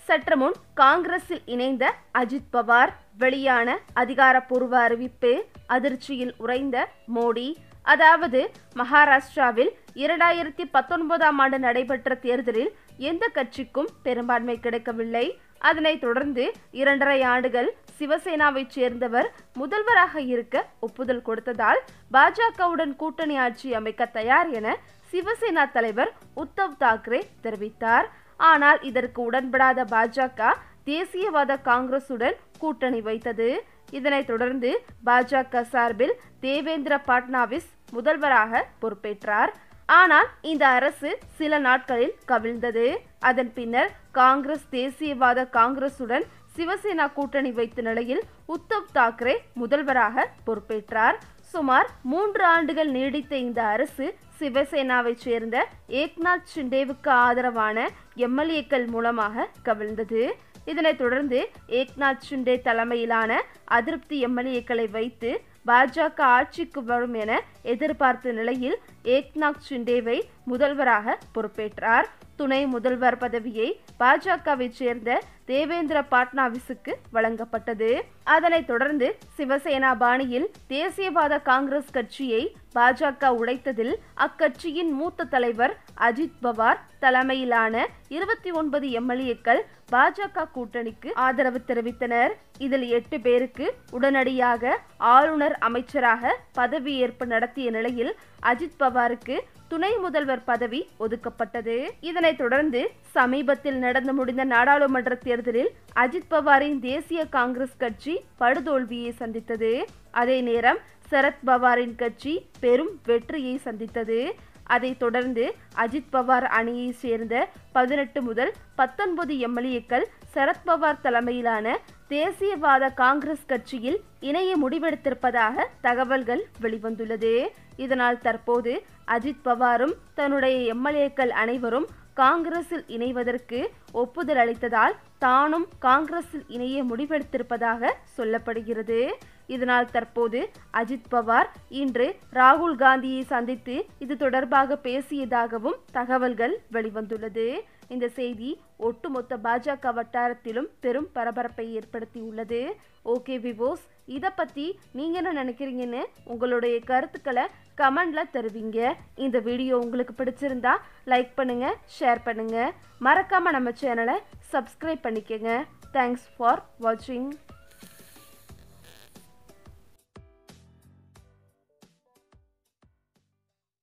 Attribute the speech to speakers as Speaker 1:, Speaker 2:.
Speaker 1: சற்று முன் காங்கிரஸில் இணைந்த அஜித் பவார் வெளியான அதிகாரப்பூர்வ அறிவிப்பு அதிர்ச்சியில் உறைந்த மோடி அதாவது மகாராஷ்டிராவில் இரண்டாயிரத்தி பத்தொன்பதாம் ஆண்டு நடைபெற்ற தேர்தலில் எந்த கட்சிக்கும் பெரும்பான்மை கிடைக்கவில்லை அதனைத் தொடர்ந்து இரண்டரை ஆண்டுகள் சிவசேனாவைச் சேர்ந்தவர் முதல்வராக இருக்க ஒப்புதல் கொடுத்ததால் பாஜகவுடன் கூட்டணி ஆட்சி அமைக்க தயார் என சிவசேனா தலைவர் உத்தவ் தாக்கரே தெரிவித்தார் ஆனால் இதற்கு உடன்படாத பாஜக தேசியவாத காங்கிரசுடன் கூட்டணி வைத்தது இதனைத் தொடர்ந்து பாஜக சார்பில் தேவேந்திர பட்னாவிஸ் முதல்வராக பொறுப்பேற்றார் ஆனால் இந்த அரசு சில நாட்களில் கவிழ்ந்தது அதன் பின்னர் காங்கிரஸ் தேசியவாத காங்கிரசுடன் சிவசேனா கூட்டணி வைத்த நிலையில் உத்தவ் தாக்கரே முதல்வராக பொறுப்பேற்றார் சுமார் மூன்று ஆண்டுகள் நீடித்த இந்த அரசு சிவசேனாவைச் சேர்ந்த ஏக்நாத் ஷிண்டேவுக்கு ஆதரவான எம்எல்ஏக்கள் மூலமாக கவிழ்ந்தது இதனைத் தொடர்ந்து ஏக்நாத் ஷிண்டே தலைமையிலான அதிருப்தி எம்எல்ஏக்களை வைத்து பாஜக ஆட்சிக்கு வரும் என எதிர்பார்த்த நிலையில் ஏக்நாத் ஷிண்டேவை முதல்வராக பொறுப்பேற்றார் துணை முதல்வர் பதவியை பாஜகவை சேர்ந்த தேவேந்திர பட்னாவிஸுக்கு வழங்கப்பட்டது அதனைத் தொடர்ந்து சிவசேனா பாணியில் தேசியவாத காங்கிரஸ் கட்சியை பாஜக உடைத்ததில் அக்கட்சியின் மூத்த தலைவர் அஜித் பவார் தலைமையிலான இருபத்தி ஒன்பது எம்எல்ஏக்கள் பாஜக கூட்டணிக்கு ஆதரவு தெரிவித்தனர் இதில் எட்டு பேருக்கு உடனடியாக ஆளுநர் அமைச்சராக பதவியேற்பு நடத்திய நிலையில் அஜித் பவாருக்கு துணை முதல்வர் பதவி ஒதுக்கப்பட்டது இதனைத் தொடர்ந்து சமீபத்தில் நடந்து முடிந்த நாடாளுமன்ற தேர்தலில் அஜித் பவாரின் தேசிய காங்கிரஸ் கட்சி படுதோல்வியை சந்தித்தது அதே நேரம் சரத் பவாரின் கட்சி பெரும் வெற்றியை சந்தித்தது அதைத் தொடர்ந்து அஜித் பவார் அணியை சேர்ந்த பதினெட்டு முதல் பத்தொன்பது எம்எல்ஏக்கள் சரத்பவார் தலைமையிலான தேசியவாத காங்கிரஸ் கட்சியில் இணைய முடிவெடுத்திருப்பதாக தகவல்கள் வெளிவந்துள்ளது இதனால் தற்போது அஜித் பவாரும் தன்னுடைய எம்எல்ஏக்கள் அனைவரும் காங்கிரஸில் இணைவதற்கு ஒப்புதல் அளித்ததால் தானும் காங்கிரஸில் இணைய முடிவெடுத்திருப்பதாக சொல்லப்படுகிறது இதனால் தற்போது அஜித் பவார் இன்று ராகுல் காந்தியை சந்தித்து இது தொடர்பாக பேசியதாகவும் தகவல்கள் வெளிவந்துள்ளது இந்த செய்தி ஒட்டுமொத்த பாஜக வட்டாரத்திலும் பெரும் பரபரப்பை ஏற்படுத்தியுள்ளது ஓகே விவோஸ் இதை பற்றி நீங்கள் என்ன நினைக்கிறீங்கன்னு உங்களுடைய கருத்துக்களை கமெண்ட்ல தெரிவிங்க இந்த வீடியோ உங்களுக்கு பிடிச்சிருந்தா லைக் பண்ணுங்க ஷேர் பண்ணுங்க மறக்காம நம்ம சேனலை சப்ஸ்கிரைப் பண்ணிக்கங்க தேங்க்ஸ் ஃபார் வாட்சிங்